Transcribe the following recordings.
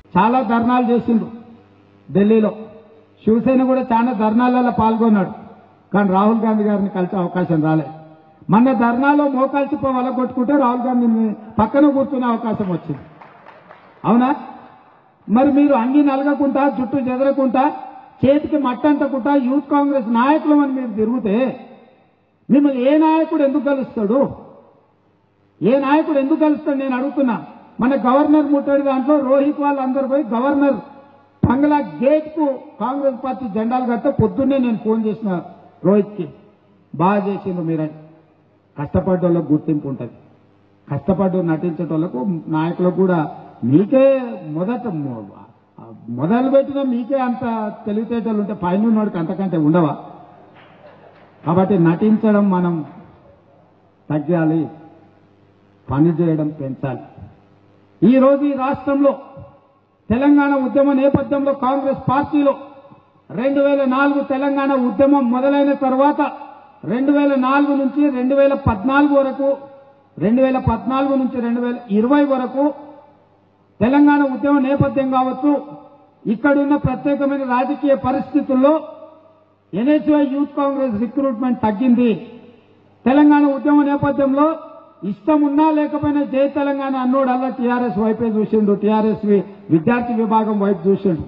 చాలా ధర్నాలు చేసిండు ఢిల్లీలో శివసేన కూడా చాలా ధర్నాలలో పాల్గొన్నాడు కానీ రాహుల్ గాంధీ గారిని కలిసే అవకాశం రాలేదు మొన్న ధర్నాలో మోకాల్చిపో కొట్టుకుంటే రాహుల్ గాంధీని పక్కన కూర్చునే అవకాశం వచ్చింది అవునా మరి మీరు అంగి నలగకుండా జుట్టు చెదరకుండా చేతికి మట్టంటకుండా యూత్ కాంగ్రెస్ నాయకులు అని మీరు తిరిగితే మిమ్మల్ని ఏ నాయకుడు ఎందుకు కలుస్తాడు ఏ నాయకుడు ఎందుకు కలుస్తాడు నేను అడుగుతున్నా మన గవర్నర్ ముట్టడి దాంట్లో రోహిత్ వాళ్ళందరూ పోయి గవర్నర్ బంగ్లా గేట్ కు కాంగ్రెస్ పార్టీ జెండాలు కడితే పొద్దున్నే నేను ఫోన్ చేసిన రోహిత్ కి బాగా చేసిండు మీరని కష్టపడ్డ వాళ్ళకు గుర్తింపు ఉంటుంది కష్టపడ్డ నటించేటోళ్లకు నాయకులకు కూడా మీకే మొదట మొ- మొదలు పెట్టిన మీకే అంత తెలివితేటలు ఉంటే పైన ఉన్నోడికి అంతకంటే ఉండవా కాబట్టి నటించడం మనం తగ్గాలి పని చేయడం పెంచాలి ఈ రోజు ఈ రాష్ట్రంలో తెలంగాణ ఉద్యమ నేపథ్యంలో కాంగ్రెస్ పార్టీలో రెండు వేల నాలుగు తెలంగాణ ఉద్యమం మొదలైన తర్వాత రెండు వేల నాలుగు నుంచి రెండు వేల పద్నాలుగు వరకు రెండు వేల పద్నాలుగు నుంచి రెండు వేల ఇరవై వరకు తెలంగాణ ఉద్యమ నేపథ్యం కావచ్చు ఇక్కడున్న ప్రత్యేకమైన రాజకీయ పరిస్థితుల్లో ఎన్హెచ్వై యూత్ కాంగ్రెస్ రిక్రూట్మెంట్ తగ్గింది తెలంగాణ ఉద్యమ నేపథ్యంలో ఇష్టం ఉన్నా లేకపోయినా జై తెలంగాణ అన్నోడు అలా టీఆర్ఎస్ వైపే చూసిండు టీఆర్ఎస్ విద్యార్థి విభాగం వైపు చూసిండు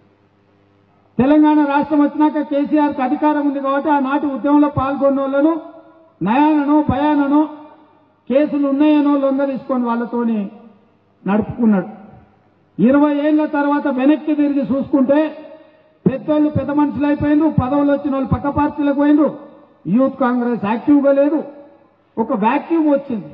తెలంగాణ రాష్ట్రం వచ్చినాక కేసీఆర్కి అధికారం ఉంది కాబట్టి ఆనాటి ఉద్యమంలో పాల్గొన్న వాళ్ళను నయానను భయానను కేసులు ఉన్నాయనో లొంగ తీసుకొని వాళ్ళతోని నడుపుకున్నాడు ఇరవై ఏళ్ల తర్వాత వెనక్కి తిరిగి చూసుకుంటే పెద్దోళ్ళు పెద్ద మనుషులు అయిపోయిండ్రు పదవులు వచ్చిన వాళ్ళు పక్క పార్టీలకు పోయిండ్రు యూత్ కాంగ్రెస్ యాక్టివ్గా లేదు ఒక వాక్యూమ్ వచ్చింది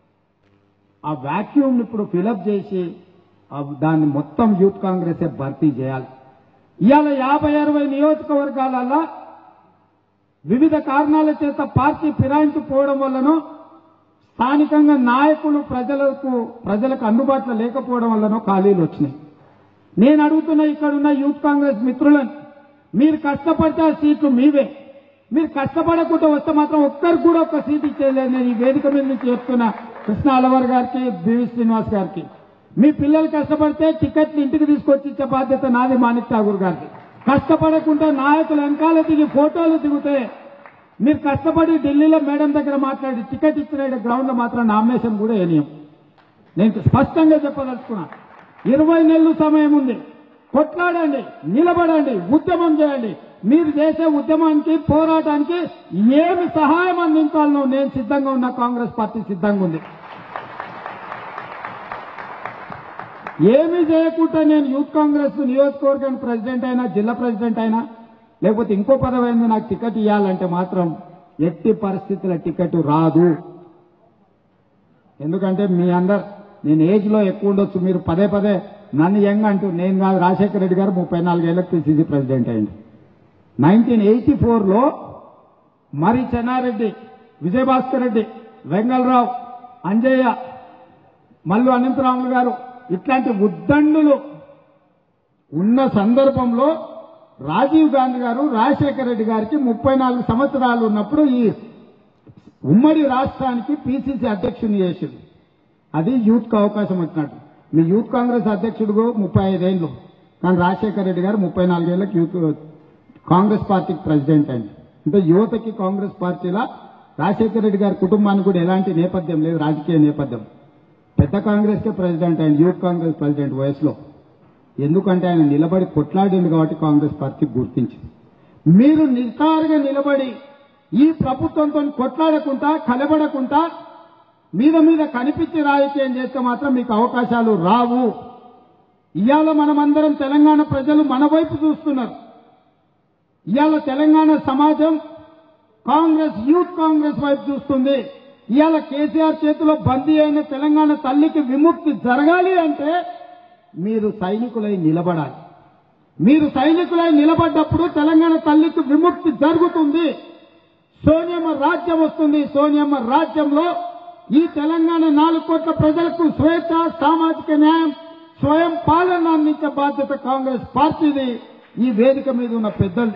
ఆ వాక్యూమ్ ఇప్పుడు ఫిలప్ చేసి ఆ దాన్ని మొత్తం యూత్ కాంగ్రెస్ భర్తీ చేయాలి ఇవాళ యాభై అరవై నియోజకవర్గాలలో వివిధ కారణాల చేత పార్టీ ఫిరాయించిపోవడం వల్లనో స్థానికంగా నాయకులు ప్రజలకు ప్రజలకు అందుబాటులో లేకపోవడం వల్లనో ఖాళీలు వచ్చినాయి నేను అడుగుతున్న ఇక్కడున్న యూత్ కాంగ్రెస్ మిత్రులను మీరు కష్టపడితే ఆ సీట్లు మీవే మీరు కష్టపడకుండా వస్తే మాత్రం ఒక్కరికి కూడా ఒక్క సీట్ ఇచ్చేయలేదు నేను ఈ వేదిక మీద నుంచి చెప్తున్నా కృష్ణ అలవర్ గారికి బివి శ్రీనివాస్ గారికి మీ పిల్లలు కష్టపడితే టికెట్లు ఇంటికి తీసుకొచ్చి ఇచ్చే బాధ్యత నాది మాణిక్ ఠాగూర్ గారికి కష్టపడకుండా నాయకులు వెనకాల దిగి ఫోటోలు దిగితే మీరు కష్టపడి ఢిల్లీలో మేడం దగ్గర మాట్లాడి టికెట్ ఇచ్చిన గ్రౌండ్ లో మాత్రం నామినేషన్ కూడా వేయనీయం నేను స్పష్టంగా చెప్పదలుచుకున్నా ఇరవై నెలలు సమయం ఉంది కొట్లాడండి నిలబడండి ఉద్యమం చేయండి మీరు చేసే ఉద్యమానికి పోరాటానికి ఏమి సహాయం అందించాలనో నేను సిద్ధంగా ఉన్న కాంగ్రెస్ పార్టీ సిద్ధంగా ఉంది ఏమీ చేయకుండా నేను యూత్ కాంగ్రెస్ నియోజకవర్గానికి ప్రెసిడెంట్ అయినా జిల్లా ప్రెసిడెంట్ అయినా లేకపోతే ఇంకో పదవి అయింది నాకు టికెట్ ఇవ్వాలంటే మాత్రం ఎట్టి పరిస్థితుల టికెట్ రాదు ఎందుకంటే మీ అందరు నేను ఏజ్ లో ఎక్కువ ఉండొచ్చు మీరు పదే పదే నన్ను యంగ్ అంటూ నేను కాదు రాజశేఖర రెడ్డి గారు ముప్పై నాలుగేళ్లకు పిసిసి ప్రెసిడెంట్ అయింది నైన్టీన్ ఎయిటీ ఫోర్లో మరి చెన్నారెడ్డి విజయభాస్కర్ రెడ్డి వెంగళరావు అంజయ్య మల్లు అనంతరాములు గారు ఇట్లాంటి ఉద్దండులు ఉన్న సందర్భంలో రాజీవ్ గాంధీ గారు రాజశేఖర రెడ్డి గారికి ముప్పై నాలుగు సంవత్సరాలు ఉన్నప్పుడు ఈ ఉమ్మడి రాష్ట్రానికి పిసిసి అధ్యక్షుని చేసింది అది యూత్ కు అవకాశం వచ్చినట్టు మీ యూత్ కాంగ్రెస్ అధ్యక్షుడు ముప్పై ఐదేళ్లు కానీ రాజశేఖర రెడ్డి గారు ముప్పై నాలుగేళ్లకు యూత్ కాంగ్రెస్ పార్టీకి ప్రెసిడెంట్ అయింది అంటే యువతకి కాంగ్రెస్ పార్టీలా రాజశేఖర రెడ్డి గారి కుటుంబానికి కూడా ఎలాంటి నేపథ్యం లేదు రాజకీయ నేపథ్యం పెద్ద కాంగ్రెస్ కే ప్రెసిడెంట్ ఆయన యూత్ కాంగ్రెస్ ప్రెసిడెంట్ వయసులో ఎందుకంటే ఆయన నిలబడి కొట్లాడింది కాబట్టి కాంగ్రెస్ పార్టీ గుర్తించింది మీరు నిస్సారుగా నిలబడి ఈ ప్రభుత్వంతో కొట్లాడకుండా కలబడకుండా మీద మీద కనిపించి రాజకీయం చేస్తే మాత్రం మీకు అవకాశాలు రావు ఇవాళ మనమందరం తెలంగాణ ప్రజలు మన వైపు చూస్తున్నారు ఇవాళ తెలంగాణ సమాజం కాంగ్రెస్ యూత్ కాంగ్రెస్ వైపు చూస్తుంది ఇవాళ కేసీఆర్ చేతిలో బందీ అయిన తెలంగాణ తల్లికి విముక్తి జరగాలి అంటే మీరు సైనికులై నిలబడాలి మీరు సైనికులై నిలబడ్డప్పుడు తెలంగాణ తల్లికి విముక్తి జరుగుతుంది సోనియమ్మ రాజ్యం వస్తుంది సోనియమ్మ రాజ్యంలో ఈ తెలంగాణ నాలుగు కోట్ల ప్రజలకు స్వేచ్ఛ సామాజిక న్యాయం స్వయం పాలన అందించే బాధ్యత కాంగ్రెస్ పార్టీది ఈ వేదిక మీద ఉన్న పెద్దలు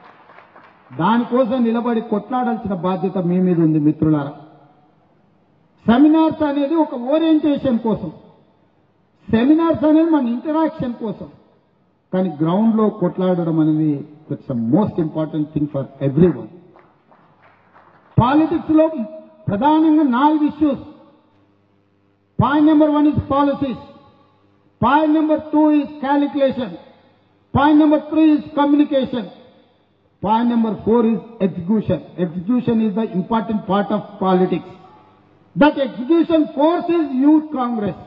దానికోసం నిలబడి కొట్లాడాల్సిన బాధ్యత మీ మీద ఉంది మిత్రులారా సెమినార్స్ అనేది ఒక ఓరియంటేషన్ కోసం సెమినార్స్ అనేది మన ఇంటరాక్షన్ కోసం కానీ గ్రౌండ్ లో కొట్లాడడం అనేది it's most important thing for every one politics లో ప్రధానంగా నాలుగు issues point number one is policies point number two is calculation point number three is communication point number four is execution execution is the important part of politics that execution force is youth Congress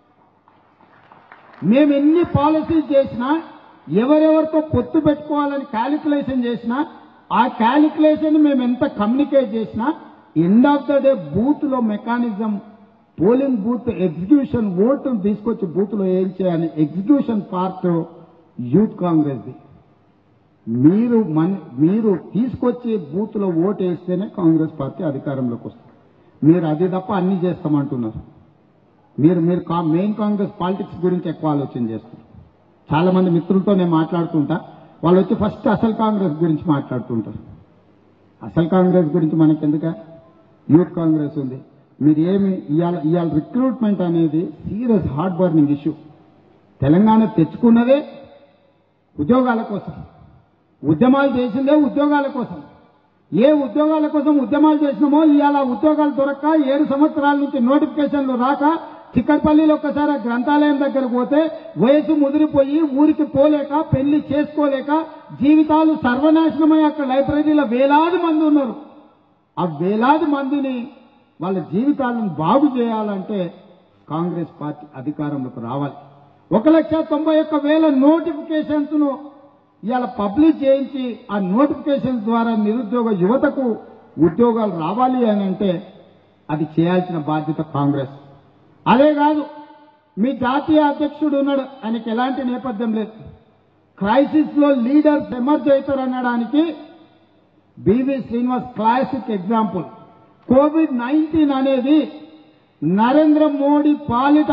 మేము ఎన్ని policies చేసినా ఎవరెవరితో పొత్తు పెట్టుకోవాలని calculation చేసినా ఆ calculation మేము ఎంత కమ్యూనికేట్ చేసినా end of the day booth లో mechanism polling booth execution vote తీసుకొచ్చి బూత్ లో ఏం చేయాలి ఎగ్జిక్యూషన్ పార్ట్ యూత్ కాంగ్రెస్ది మీరు మన మీరు తీసుకొచ్చి బూత్ లో ఓటు వేస్తేనే కాంగ్రెస్ పార్టీ అధికారంలోకి వస్తుంది మీరు అది తప్ప అన్ని చేస్తామంటున్నారు మీరు మీరు కా- మెయిన్ కాంగ్రెస్ పాలిటిక్స్ గురించి ఎక్కువ ఆలోచన చేస్తారు చాలా మంది మిత్రులతో నేను మాట్లాడుతుంటా వాళ్ళు వచ్చి ఫస్ట్ అసలు కాంగ్రెస్ గురించి మాట్లాడుతుంటారు అసలు కాంగ్రెస్ గురించి మనకెందుక యూత్ కాంగ్రెస్ ఉంది మీరు ఏమి ఇవాళ ఇవాళ రిక్రూట్మెంట్ అనేది serious hard burning issue Telangana తెచ్చుకున్నదే ఉద్యోగాల కోసం ఉద్యమాలు చేసిందే ఉద్యోగాల కోసం ఏ ఉద్యోగాల కోసం ఉద్యమాలు చేసినామో ఇవాళ ఉద్యోగాలు దొరక్క ఏడు సంవత్సరాల నుంచి నోటిఫికేషన్లు రాక చిక్కడపల్లిలో ఒక్కసారి ఆ గ్రంథాలయం దగ్గరకు పోతే వయసు ముదిరిపోయి ఊరికి పోలేక పెళ్లి చేసుకోలేక జీవితాలు సర్వనాశనమై అక్కడ లైబ్రరీలో వేలాది మంది ఉన్నారు ఆ వేలాది మందిని వాళ్ళ జీవితాలను బాగు చేయాలంటే కాంగ్రెస్ పార్టీ అధికారంలోకి రావాలి ఒక లక్ష తొంభై ఒక్క వేల నోటిఫికేషన్స్ ను ఇవాళ పబ్లిష్ చేయించి ఆ నోటిఫికేషన్స్ ద్వారా నిరుద్యోగ యువతకు ఉద్యోగాలు రావాలి అని అంటే అది చేయాల్సిన బాధ్యత కాంగ్రెస్ అదే కాదు మీ జాతీయ అధ్యక్షుడు ఉన్నాడు ఆయనకి ఎలాంటి నేపథ్యం లేదు క్రైసిస్ లో లీడర్స్ ఎమర్జ్ అవుతారు అనడానికి BV Srinivas classic example Covid nineteen అనేది నరేంద్ర మోడీ పాలిట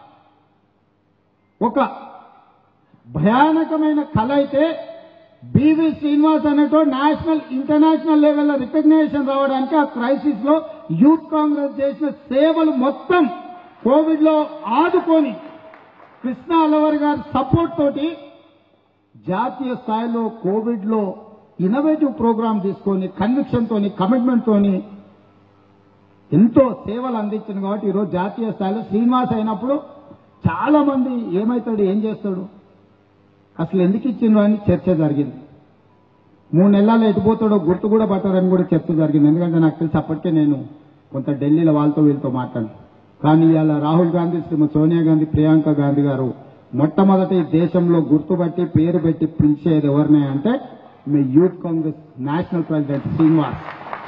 ఒక భయానకమైన కళ అయితే బివి శ్రీనివాస్ అనేటో నేషనల్ ఇంటర్నేషనల్ లెవెల్లో రికగ్నేషన్ రావడానికి ఆ క్రైసిస్ లో యూత్ కాంగ్రెస్ చేసిన సేవలు మొత్తం కోవిడ్ లో ఆదుకొని కృష్ణ అలవర్ గారి సపోర్ట్ తోటి జాతీయ స్థాయిలో కోవిడ్ లో ఇన్నోవేటివ్ ప్రోగ్రామ్ తీసుకొని కన్విక్షన్ తోని కమిట్మెంట్ తోని ఎంతో సేవలు అందించింది కాబట్టి ఈరోజు జాతీయ స్థాయిలో శ్రీనివాస్ అయినప్పుడు చాలా మంది ఏమవుతాడు ఏం చేస్తాడు అసలు ఎందుకు ఇచ్చిండ్రు అని చర్చ జరిగింది మూడు నెలల్లో ఎటుపోతాడో గుర్తు కూడా పట్టారని కూడా చర్చ జరిగింది ఎందుకంటే నాకు తెలిసి అప్పటికే నేను కొంత ఢిల్లీలో వాళ్ళతో వీళ్ళతో మాట్లాడాను కానీ ఇవాళ రాహుల్ గాంధీ శ్రీమతి సోనియా గాంధీ ప్రియాంక గాంధీ గారు మొట్టమొదటి ఈ దేశంలో గుర్తుపట్టి పేరు పెట్టి పిలిచేది ఎవరిని అంటే మీ youth Congress national president Srinivas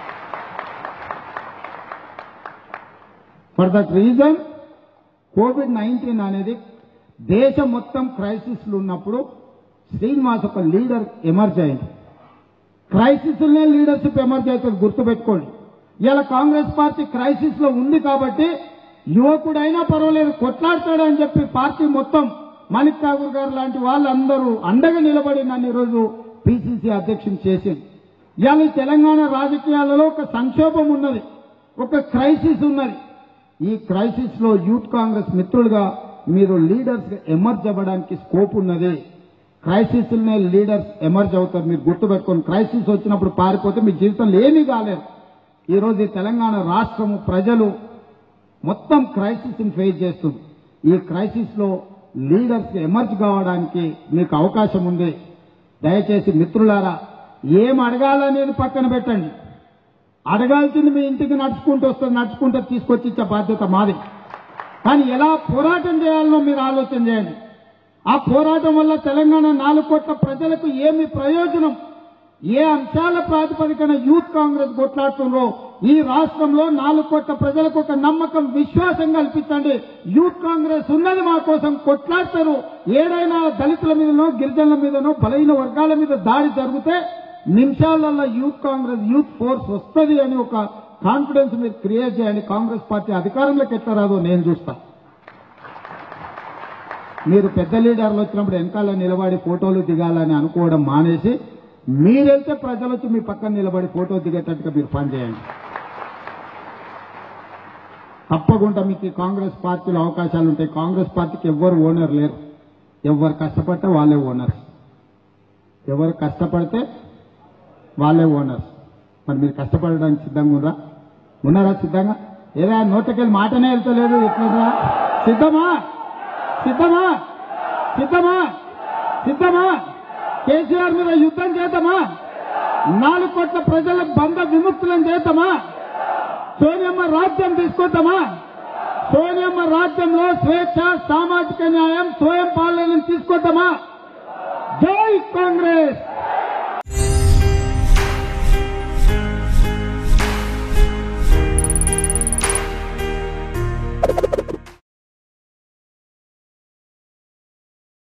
for that reason Covid nineteen అనేది దేశం మొత్తం క్రైసిస్ ఉన్నప్పుడు శ్రీనివాస్ ఒక లీడర్ ఎమర్జ్ అయింది క్రైసిస్ లనే లీడర్షిప్ ఎమర్జ్ అవుతుంది గుర్తుపెట్టుకోండి ఇలా కాంగ్రెస్ పార్టీ క్రైసిస్ లో ఉంది కాబట్టి యువకుడైనా పర్వాలేదు కొట్లాడతాడని చెప్పి పార్టీ మొత్తం మాణిక్ ఠాగూర్ గారు లాంటి వాళ్ళందరూ అండగా నిలబడి నన్ను ఈరోజు పిసిసి అధ్యక్షుని చేసింది ఇవాళ ఈ తెలంగాణ రాజకీయాలలో ఒక సంక్షోభం ఉన్నది ఒక క్రైసిస్ ఉన్నది ఈ క్రైసిస్ లో యూత్ కాంగ్రెస్ మిత్రులుగా మీరు లీడర్స్ గా ఎమర్జ్ అవ్వడానికి స్కోప్ ఉన్నది క్రైసిస్ లీడర్స్ ఎమర్జ్ అవుతారు మీరు గుర్తుపెట్టుకోండి క్రైసిస్ వచ్చినప్పుడు పారిపోతే మీ జీవితంలో ఏమీ కాలేదు ఈ రోజు ఈ తెలంగాణ రాష్ట్రము ప్రజలు మొత్తం క్రైసిస్ ని ఫేస్ చేస్తుంది ఈ క్రైసిస్ లో లీడర్స్ ఎమర్జ్ కావడానికి మీకు అవకాశం ఉంది దయచేసి మిత్రులారా ఏం అడగాలనేది పక్కన పెట్టండి అడగాల్సింది మీ ఇంటికి నడుచుకుంటూ వస్తుంది నడుచుకుంటూ తీసుకొచ్చి ఇచ్చే బాధ్యత మాది కానీ ఎలా పోరాటం చేయాలనో మీరు ఆలోచన చేయండి ఆ పోరాటం వల్ల తెలంగాణ నాలుగు కోట్ల ప్రజలకు ఏమి ప్రయోజనం ఏ అంశాల ప్రాతిపదికన యూత్ కాంగ్రెస్ కొట్లాడుతుందో ఈ రాష్ట్రంలో నాలుగు కోట్ల ప్రజలకు ఒక నమ్మకం విశ్వాసం కల్పించండి యూత్ కాంగ్రెస్ ఉన్నది మా కోసం కొట్లాడతారు ఏడైనా దళితుల మీదనో గిరిజనుల మీదనో బలహీన వర్గాల మీద దాడి జరిగితే నిమిషాలలో యూత్ కాంగ్రెస్ యూత్ ఫోర్స్ వస్తుంది అని ఒక కాన్ఫిడెన్స్ మీరు క్రియేట్ చేయండి కాంగ్రెస్ పార్టీ అధికారంలోకి ఎట్లా రాదో నేను చూస్తా మీరు పెద్ద లీడర్లు వచ్చినప్పుడు వెనకాల నిలబడి ఫోటోలు దిగాలని అనుకోవడం మానేసి మీరెళ్తే ప్రజలు వచ్చి మీ పక్కన నిలబడి ఫోటో దిగేటట్టుగా మీరు పనిచేయండి తప్పకుండా మీకు ఈ కాంగ్రెస్ పార్టీలో అవకాశాలు ఉంటాయి కాంగ్రెస్ పార్టీకి ఎవ్వరు ఓనర్ లేరు ఎవరు కష్టపడితే వాళ్ళే ఓనర్స్ ఎవరు కష్టపడితే వాళ్ళే ఓనర్స్ మరి మీరు కష్టపడడానికి సిద్ధంగా ఉన్నారా ఉన్నారా సిద్ధంగా ఏదా నోట్లకెళ్ళి మాటనే వెళ్తలేదు ఎట్లా సిద్ధమా సిద్ధమా సిద్ధమా సిద్ధమా కేసీఆర్ మీద యుద్ధం చేద్దామా నాలుగు కోట్ల ప్రజల బంధ విముక్తులను చేద్దామా సోనియమ్మ రాజ్యం తీసుకొద్దామా సోనియమ్మ రాజ్యంలో స్వేచ్ఛ సామాజిక న్యాయం స్వయం పాలనను తీసుకొద్దామా జై కాంగ్రెస్